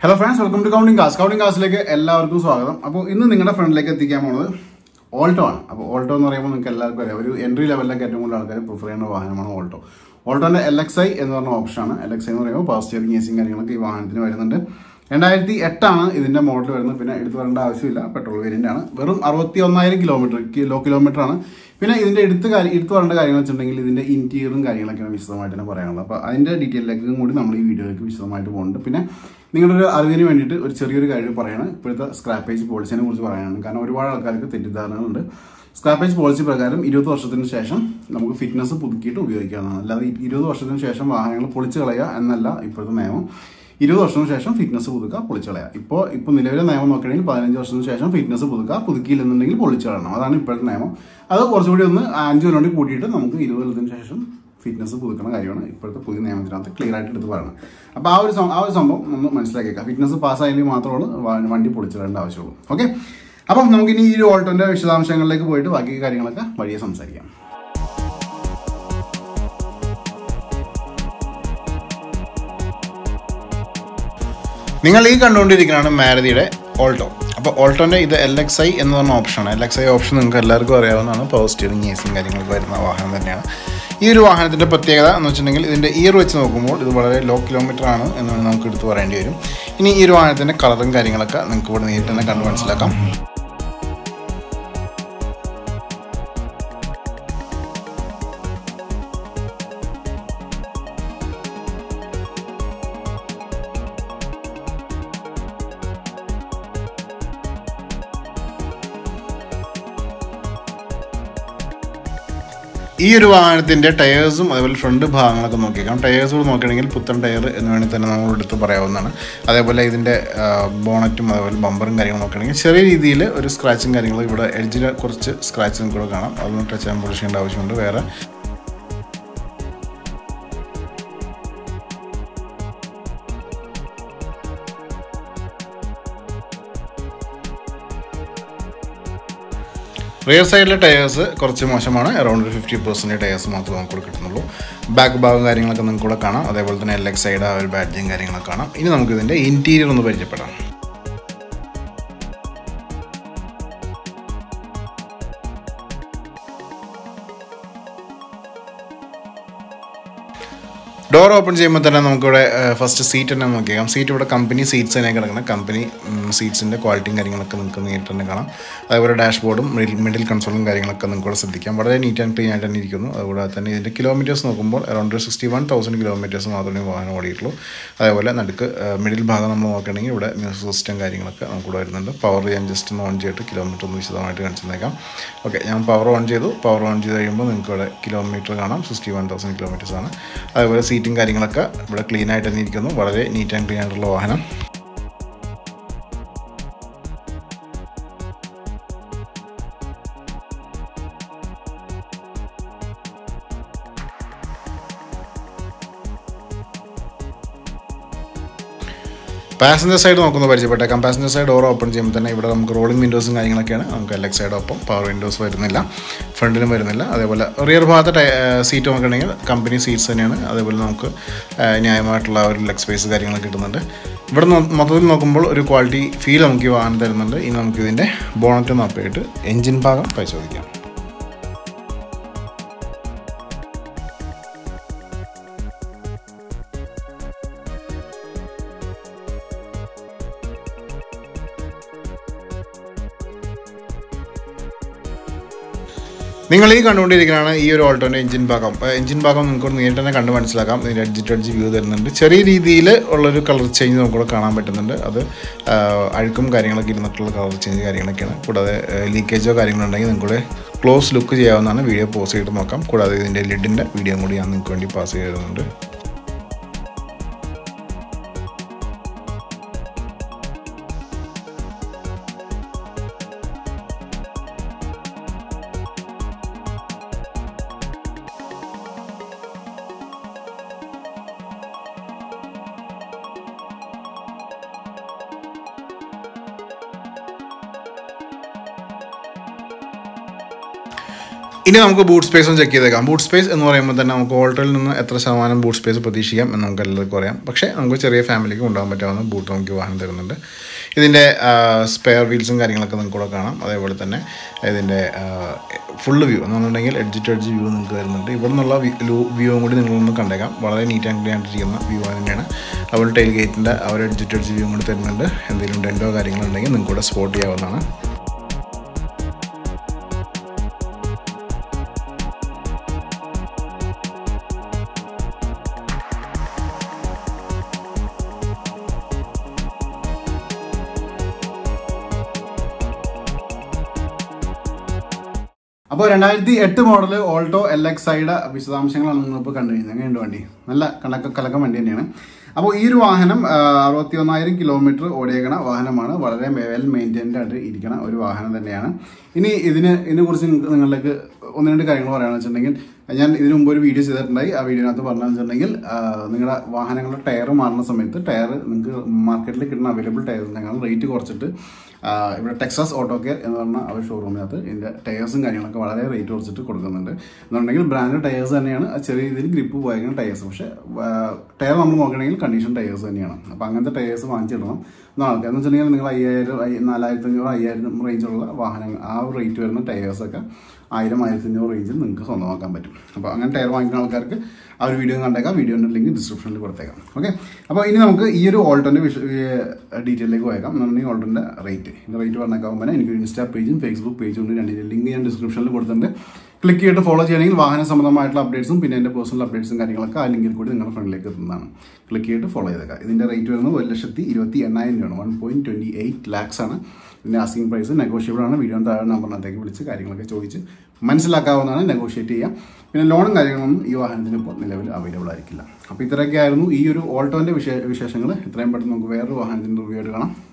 hello friends welcome to counting cars counting കാസിലേക്ക് എല്ലാവർക്കും സ്വാഗതം അപ്പോൾ ഇന്ന് നിങ്ങളുടെ ഫ്രണ്ടിലേക്ക് എത്തിക്കാൻ പോകുന്നത് ഓൾട്ടോ ആണ് അപ്പോൾ ഓൾട്ടോ എന്ന് പറയുമ്പോൾ നിങ്ങൾക്ക് എല്ലാവർക്കും അറിയാം ഒരു എൻട്രി ലെവലിലേക്ക് ഏറ്റവും കൂടുതൽ ആൾക്കാർ പ്രിഫർ ചെയ്യുന്ന വാഹനമാണ് ഓൾട്ടോ ഓൾട്ടോന്റെ എൽ എക്സ് ഐ എന്ന് പറഞ്ഞ ഓപ്ഷനാണ് എൽ എക്സ് ഐ എന്ന് പറയുമ്പോൾ പവർ സ്റ്റിയറിംഗ് ഏസിയും കാര്യങ്ങളൊക്കെ ഈ വാഹനത്തിന് വരുന്നുണ്ട് രണ്ടായിരത്തി എട്ടാണ് ഇതിന്റെ മോഡൽ വരുന്നത് പിന്നെ എടുത്തു വരേണ്ട ആവശ്യമില്ല പെട്രോൾ വേരിയന്റ് ആണ് വെറും അറുപത്തി ഒന്നായിരം കിലോമീറ്റർ കിലോ കിലോമീറ്റർ ആണ് പിന്നെ ഇതിന്റെ എടുത്ത് കാര്യം എടുത്തു പറയേണ്ട കാര്യങ്ങൾ വെച്ചിട്ടുണ്ടെങ്കിൽ ഇതിന്റെ ഇന്റീരിയറും കാര്യങ്ങളൊക്കെയാണ് വിശദമായിട്ട് തന്നെ പറയാനുള്ളത് അപ്പോൾ അതിന്റെ ഡീറ്റെയിലേക്കും കൂടി നമ്മൾ ഈ വീഡിയോയിലേക്ക് വിശദമായിട്ട് പോകുന്നുണ്ട് പിന്നെ നിങ്ങളുടെ ഒരു അറിവിന് വേണ്ടിയിട്ട് ഒരു ചെറിയൊരു കാര്യം പറയാണ് ഇപ്പോഴത്തെ സ്ക്രാപ്പേജ് പോളിസിനെ കുറിച്ച് പറയാനാണ് കാരണം ഒരുപാട് ആൾക്കാർക്ക് തെറ്റിദ്ധാരണകളുണ്ട് സ്ക്രാപ്പേജ് പോളിസി പ്രകാരം ഇരുപത് വർഷത്തിന് ശേഷം നമുക്ക് ഫിറ്റ്നസ് പുതുക്കിയിട്ട് ഉപയോഗിക്കാവുന്നതാണ് അല്ലാതെ ഈ ഇരുപത് വർഷത്തിന് ശേഷം വാഹനങ്ങൾ പൊളിച്ചു കളയുക എന്നല്ല ഇപ്പോഴത്തെ നിയമം ഇരുപത് വർഷത്തിന് ശേഷം ഫിറ്റ്നസ് പുതുക്കുക പൊളിച്ചു കളയുക ഇപ്പോൾ ഇപ്പോൾ നിലവിലെ നിയമം നോക്കുകയാണെങ്കിൽ പതിനഞ്ച് വർഷത്തിന് ശേഷം ഫിറ്റ്നസ് പുതുക്കുക പുതുക്കിയില്ലെന്നുണ്ടെങ്കിൽ പൊളിച്ചു കളയണം അതാണ് ഇപ്പോഴത്തെ നിയമം അത് കുറച്ചുകൂടി ഒന്ന് അഞ്ച് കൊല്ലം കൂടി കൂട്ടിയിട്ട് നമുക്ക് ഇരുപത് കൊല്ലത്തിന് ശേഷം ഫിറ്റ്നസ് പുതുക്കുന്ന കാര്യമാണ് ഇപ്പോഴത്തെ പുതിയ നിയമത്തിനകത്ത് ക്ലിയർ ആയിട്ട് എടുത്ത് പറയുന്നത് അപ്പോൾ ആ ഒരു സം- ആ ഒരു സംഭവം ഒന്ന് മനസ്സിലാക്കിയേക്കാം ഫിറ്റ്നസ് പാസ്സായെങ്കിൽ മാത്രമാണ് വ- വണ്ടി പൊളിച്ചിടേണ്ട ആവശ്യമുള്ളൂ ഓക്കെ അപ്പം നമുക്കിനി ഈ ഒരു ഓൾട്ടോന്റെ വിശദാംശങ്ങളിലേക്ക് പോയിട്ട് ബാക്കി കാര്യങ്ങളൊക്കെ വഴിയെ സംസാരിക്കാം നിങ്ങൾ ഈ കണ്ടുകൊണ്ടിരിക്കുന്നതാണ് മാരുതിയുടെ ഓൾട്ടോ അപ്പോൾ ഓൾട്ടോൻ്റെ ഇത് എൽ എക്സ് ഐ എന്ന് പറഞ്ഞ ഓപ്ഷനാണ് എൽ എക്സ് ഐ ഓപ്ഷൻ നിങ്ങൾക്ക് എല്ലാവർക്കും അറിയാവുന്നതാണ് പവർ സ്റ്റിയറിംഗ് ഏസിയും കാര്യങ്ങളൊക്കെ വരുന്ന വാഹനം തന്നെയാണ് ഈ ഒരു വാഹനത്തിൻ്റെ പ്രത്യേകത എന്ന് വെച്ചിട്ടുണ്ടെങ്കിൽ ഇതിൻ്റെ ഇയർ വെച്ച് നോക്കുമ്പോൾ ഇത് വളരെ ലോ കിലോമീറ്റർ ആണ് എന്ന് വേണമെങ്കിൽ നമുക്ക് എടുത്ത് പറയേണ്ടി വരും ഇനി ഈ ഒരു വാഹനത്തിൻ്റെ കളറും കാര്യങ്ങളൊക്കെ നിങ്ങൾക്ക് ഇവിടെ നേരിട്ട് തന്നെ കണ്ട് മനസ്സിലാക്കാം ഈ ഒരു വാഹനത്തിൻ്റെ ടയേഴ്സും അതേപോലെ ഫ്രണ്ട് ഭാഗങ്ങളൊക്കെ നോക്കിയേക്കാം ടയേഴ്സ് കൂടെ നോക്കുകയാണെങ്കിൽ പുത്തൻ ടയർ എന്ന് വേണമെങ്കിൽ തന്നെ നമ്മൾ എടുത്ത് പറയാവുന്നതാണ് അതേപോലെ ഇതിൻ്റെ ബോണറ്റും അതേപോലെ ബമ്പറും കാര്യങ്ങളും നോക്കുകയാണെങ്കിൽ ചെറിയ രീതിയിൽ ഒരു സ്ക്രാച്ചും കാര്യങ്ങളും ഇവിടെ എഡ്ജിൽ കുറച്ച് സ്ക്രാച്ചും കൂടെ കാണാം അതൊന്നും ടച്ച് ചെയ്യാൻ പോളിഷ് ചെയ്യേണ്ട ആവശ്യമുണ്ട് വേറെ റിയർ സൈഡിലെ ടയേഴ്സ് കുറച്ച് മോശമാണ് അറൗണ്ട് ഒരു ഫിഫ്റ്റി പെർസെൻറ്റ് ടയേഴ്സ് മാത്രമേ നമുക്ക് ഇവിടെ കിട്ടുന്നുള്ളൂ ബാക്ക് ഭാഗം കാര്യങ്ങളൊക്കെ നിങ്ങൾക്ക് ഇവിടെ കാണാം അതേപോലെ തന്നെ എൽ എക്സ് സൈഡ് ആ ഒരു ബാഡ്ജും കാര്യങ്ങളൊക്കെ കാണാം ഇനി നമുക്ക് ഇതിൻ്റെ ഇൻറ്റീരിയർ ഒന്ന് പരിചയപ്പെടാം ഡോർ ഓപ്പൺ ചെയ്യുമ്പോൾ തന്നെ നമുക്കിവിടെ ഫസ്റ്റ് സീറ്റ് തന്നെ നോക്കിയേക്കാം സീറ്റ് ഇവിടെ കമ്പനി സീറ്റ്സ് തന്നെ കിടക്കണം കമ്പനി സീറ്റ്സിൻ്റെ ക്വാളിറ്റിയും കാര്യങ്ങളൊക്കെ നിങ്ങൾക്ക് നേരിട്ട് തന്നെ കാണാം അതേപോലെ ഡാഷ്ബോർഡും മിഡിൽ മിഡിൽ കൺസോളും കാര്യങ്ങളൊക്കെ നിങ്ങൾക്ക് ഇവിടെ ശ്രദ്ധിക്കാം വളരെ നീറ്റ് ആൻഡ് ക്ലീൻ ആയിട്ട് തന്നെ ഇരിക്കുന്നു അതുകൂടാതെ തന്നെ ഇതിൻ്റെ കിലോമീറ്റേഴ്സ് നോക്കുമ്പോൾ അറൗണ്ട് ഒരു സിക്സ്റ്റി വൺ തൗസൻഡ് കിലോമീറ്റേഴ്സ് മാത്രമേ വാഹനം ഓടിയിട്ടുള്ളൂ അതേപോലെ നടുക്ക് മിഡിൽ ഭാഗം നമ്മൾ നോക്കുകയാണെങ്കിൽ ഇവിടെ മ്യൂസിക് സിസ്റ്റം കാര്യങ്ങളൊക്കെ നമുക്കിവിടെ വരുന്നുണ്ട് പവർ ഞാൻ ജസ്റ്റ് ഒന്ന് ഓൺ ചെയ്തിട്ട് കിലോമീറ്റർ ഒന്ന് വിശദമായിട്ട് കാണിച്ചു തന്നേക്കാം ഓക്കെ ഞാൻ പവർ ഓൺ ചെയ്തു പവർ ഓൺ ചെയ്ത് കഴിയുമ്പോൾ നിങ്ങൾക്ക് ഇവിടെ കിലോമീറ്റർ കാണാം സിക്സ്റ്റി വൺ തൗസൻഡ് കിലോമീറ്റേഴ്സ് ആണ് അതേപോലെ സീറ്റും കാര്യങ്ങളൊക്കെ ഇവിടെ ക്ലീൻ ആയിട്ട് തന്നെ ഇരിക്കുന്നു വളരെ നീറ്റ് ആൻഡ് ക്ലീൻ ആയിട്ടുള്ള വാഹനം പാസഞ്ചർ സൈഡ് നോക്കുന്ന പരിചയപ്പെട്ടേക്കാം പാസഞ്ചർ സൈഡ് ഡോർ ഓപ്പൺ ചെയ്യുമ്പോൾ തന്നെ ഇവിടെ നമുക്ക് റോളിംഗ് വിൻഡോസും കാര്യങ്ങളൊക്കെയാണ് നമുക്ക് എൽ എക്സ് സൈഡ് ഒപ്പം പവർ വിൻഡോസ് വരുന്നില്ല ഫ്രണ്ടിലും വരുന്നില്ല അതേപോലെ റിയർ ഭാഗത്തെ ടൈ സീറ്റ് നോക്കുകയാണെങ്കിൽ കമ്പനി സീറ്റ്സ് തന്നെയാണ് അതേപോലെ നമുക്ക് ആ, ന്യായമായിട്ടുള്ള ഒരു ലെഗ് സ്പേസ് കാര്യങ്ങളൊക്കെ കിട്ടുന്നുണ്ട് ഇവിടെ നോ- മൊത്തത്തിൽ നോക്കുമ്പോൾ ഒരു ക്വാളിറ്റി ഫീൽ നമുക്ക് ഈ വാഹനം തരുന്നുണ്ട് ഇനി നമുക്ക് ഇതിൻ്റെ ബോണറ്റ് നോക്കിയിട്ട് എൻജിൻ ഭാഗം പരിശോധിക്കാം നിങ്ങൾ ഈ കണ്ടുകൊണ്ടിരിക്കുന്നതാണ് ഈ ഒരു ഓൾട്ടോൻ്റെ എഞ്ചിൻ ഭാഗം എഞ്ചിൻ ഭാഗം നിങ്ങൾക്ക് നേരിട്ട് തന്നെ കണ്ട് മനസ്സിലാക്കാം ഇതിൻ്റെ എഡ്ജ് ടു എഡ്ജ് വ്യൂ തരുന്നുണ്ട് ചെറിയ രീതിയിൽ ഉള്ളൊരു കളർ ചേഞ്ച് നമുക്കിവിടെ കാണാൻ പറ്റുന്നുണ്ട് അത് ആ, അഴുക്കും കാര്യങ്ങളൊക്കെ ഇരുന്നിട്ടുള്ള കളർ ചേഞ്ച് കാര്യങ്ങളൊക്കെയാണ് കൂടാതെ ലീക്കേജോ കാര്യങ്ങളുണ്ടെങ്കിൽ നിങ്ങൾക്ക് ക്ലോസ് ലുക്ക് ചെയ്യാവുന്നതാണ് വീഡിയോ പോസ് ചെയ്തിട്ട് നോക്കാം കൂടാതെ ഇതിൻ്റെ ലിഡിൻ്റെ വീഡിയോ കൂടി ഞാൻ നിങ്ങൾക്ക് വേണ്ടി പാസ് ചെയ്ത് തരുന്നുണ്ട് ഇനി നമുക്ക് ബൂട്ട് സ്പേസ് ഒന്ന് ചെക്ക് ചെയ്തേക്കാം ബൂട്ട് സ്പേസ് എന്ന് പറയുമ്പോൾ തന്നെ നമുക്ക് ഓൾട്ടോയിൽ നിന്ന് എത്ര ശതമാനം ബൂട്ട് സ്പേസ് പ്രതീക്ഷിക്കാം എന്ന് നമുക്ക് എല്ലാവർക്കും അറിയാം പക്ഷേ നമുക്ക് ചെറിയ ഫാമിലിക്ക് കൊണ്ടുപോകാൻ പറ്റാവുന്ന ബൂട്ട് നമുക്ക് വാഹനം തരുന്നുണ്ട് ഇതിൻ്റെ സ്പെയർ വീൽസും കാര്യങ്ങളൊക്കെ നിങ്ങൾക്ക് കൂടെ കാണാം അതേപോലെ തന്നെ ഇതിൻ്റെ ഫുള്ള് വ്യൂ എന്നുണ്ടെങ്കിൽ എഡ്ജ് ടു എഡ്ജ് വ്യൂ നിങ്ങൾക്ക് വരുന്നുണ്ട് ഇവിടെ നിന്നുള്ള വ്യൂവും കൂടി നിങ്ങളൊന്ന് കണ്ടേക്കാം വളരെ നീറ്റ് ആൻഡ് ക്ലിയർ ആയിട്ടിരിക്കുന്ന വ്യൂ തന്നെയാണ് അതുപോലെ ടൈൽ ഗേറ്റിൻ്റെ ആ ഒരു എഡ്ജ് ടു എഡ്ജ് വ്യൂ കൂടി തരുന്നുണ്ട് എന്തെങ്കിലും ഡെൻറ്റോ കാര്യങ്ങളുണ്ടെങ്കിൽ നിങ്ങൾക്ക് കൂടെ സ്പോട്ട് ചെയ്യാവുന്നതാണ് അപ്പോൾ രണ്ടായിരത്തി എട്ട് മോഡൽ ഓൾട്ടോ എൽ എക്സ് ഐയുടെ വിശദാംശങ്ങളാണ് നിങ്ങളിപ്പോൾ കണ്ടു കഴിഞ്ഞത് എങ്ങനെയുണ്ട് വണ്ടി നല്ല കണക്ക കലക്കം വണ്ടി തന്നെയാണ് അപ്പോൾ ഈ ഒരു വാഹനം അറുപത്തി ഒന്നായിരം കിലോമീറ്റർ ഓടിയേക്കണ വാഹനമാണ് വളരെ വെൽ മെയിൻറ്റൈൻഡ് ആയിട്ട് ഇരിക്കണ ഒരു വാഹനം തന്നെയാണ് ഇനി ഇതിന് ഇതിനെക്കുറിച്ച് നിങ്ങളിലേക്ക് ഒന്ന് രണ്ട് കാര്യങ്ങൾ പറയുകയാണെന്ന് വെച്ചിട്ടുണ്ടെങ്കിൽ ഞാൻ ഇതിനു മുമ്പ് ഒരു വീഡിയോ ചെയ്തിട്ടുണ്ടായി ആ വീഡിയോനകത്ത് പറഞ്ഞതെന്ന് വെച്ചിട്ടുണ്ടെങ്കിൽ നിങ്ങളുടെ വാഹനങ്ങളുടെ ടയർ മാറുന്ന സമയത്ത് ടയർ നിങ്ങൾക്ക് മാർക്കറ്റിൽ കിട്ടുന്ന അവൈലബിൾ ടയറിനേക്കാൾ റേറ്റ് കുറച്ചിട്ട് ഇവിടെ ടെക്സാസ് ഓട്ടോ കെയർ എന്ന് പറഞ്ഞ അവർ ഷോറൂമിനകത്ത് ഇതിൻ്റെ ടയേഴ്സും കാര്യങ്ങളൊക്കെ വളരെ റേറ്റ് കുറച്ചിട്ട് കൊടുക്കുന്നുണ്ട് എന്നുണ്ടെങ്കിൽ ബ്രാൻഡ് ടയേഴ്സ് തന്നെയാണ് ചെറിയ രീതിയിൽ ഗ്രിപ്പ് പോയിരിക്കുന്ന ടയേഴ്സ് പക്ഷേ ടയർ നമ്മൾ നോക്കണമെങ്കിൽ കണ്ടീഷൻ ടയേഴ്സ് തന്നെയാണ് അപ്പോൾ അങ്ങനത്തെ ടയേഴ്സ് വാങ്ങിച്ചിടണം എന്ന ആൾക്കാർ എന്ന് വെച്ചിട്ടുണ്ടെങ്കിൽ നിങ്ങൾ അയ്യായിരം നാലായിരത്തി അഞ്ഞൂറ് അയ്യായിരം റേഞ്ചുള്ള വാഹനങ്ങൾ ആ റേറ്റ് വരുന്ന ടയേഴ്സൊക്കെ ആയിരം ആയിരത്തി അഞ്ഞൂറ് റേഞ്ചിൽ നിങ്ങൾക്ക് സ്വന്തമാക്കാൻ പറ്റും അപ്പോൾ അങ്ങനെ ടയർ വാങ്ങിക്കുന്ന ആൾക്കാർക്ക് ആ ഒരു വീഡിയോ കണ്ടേക്കാം വീഡിയോൻ്റെ ലിങ്ക് ഡിസ്ക്രിപ്ഷനിൽ കൊടുത്തേക്കാം ഓക്കെ അപ്പോൾ ഇനി നമുക്ക് ഈ ഒരു ഓൾട്ടോൻ്റെ വിഷ ഡീറ്റെയിലേക്ക് പോയേക്കാം എന്നുണ്ടെങ്കിൽ ഓൾട്ടോൻ്റെ റേറ്റ് ഇതിൻ്റെ റേറ്റ് പറഞ്ഞേക്കാകുമ്പോൾ എനിക്ക് ഇൻസ്റ്റാ പേജും ഫേസ്ബുക്ക് പേജും ഉണ്ട് രണ്ടിൻ്റെ ലിങ്ക് ഞാൻ ഡിസ്ക്രിപ്ഷനിൽ കൊടുത്തിട്ടുണ്ട് ക്ലിക്ക് ചെയ്തിട്ട് ഫോളോ ചെയ്യണമെങ്കിൽ വാഹന സംബന്ധമായിട്ടുള്ള അപ്ഡേറ്റ്സും പിന്നെ എൻ്റെ പേഴ്സണൽ അപ്ഡേറ്റ്സും കാര്യങ്ങളൊക്കെ ആ ലിങ്കിൽ കൂടി നിങ്ങളുടെ ഫ്രണ്ടിലേക്ക് എത്തുന്നതാണ് ക്ലിക്ക് ചെയ്തിട്ട് ഫോളോ ചെയ്തേക്കാം ഇതിൻ്റെ റേറ്റ് വരുന്നത് ഒരു ലക്ഷത്തി ഇരുപത്തി എണ്ണായിരം രൂപയാണ് one point twenty eight lakhs ആണ് ഇതിൻ്റെ ആസ്കിംഗ് പ്രൈസ് നെഗോഷ്യബിൾ ആണ് വീഡിയോ താഴെ നമ്പറിനകത്തേക്ക് വിളിച്ച് കാര്യങ്ങളൊക്കെ ചോദിച്ച് മനസ്സിലാക്കാവുന്നതാണ് നെഗോഷിയേറ്റ് ചെയ്യാം പിന്നെ ലോണും കാര്യങ്ങളൊന്നും ഈ വാഹനത്തിന് ഇപ്പോൾ നിലവിൽ അവൈലബിൾ ആയിരിക്കില്ല അപ്പോൾ ഇത്രയൊക്കെ ആയിരുന്നു ഈ ഒരു ഓൾട്ടോൻ്റെ വിശേ വിശേഷങ്ങൾ ഇത്രയും പെട്ടെന്ന് നമുക്ക് വേറൊരു വാഹനത്തിൻ്റെ റിവ്യൂ ആയിട്ട് കാണാം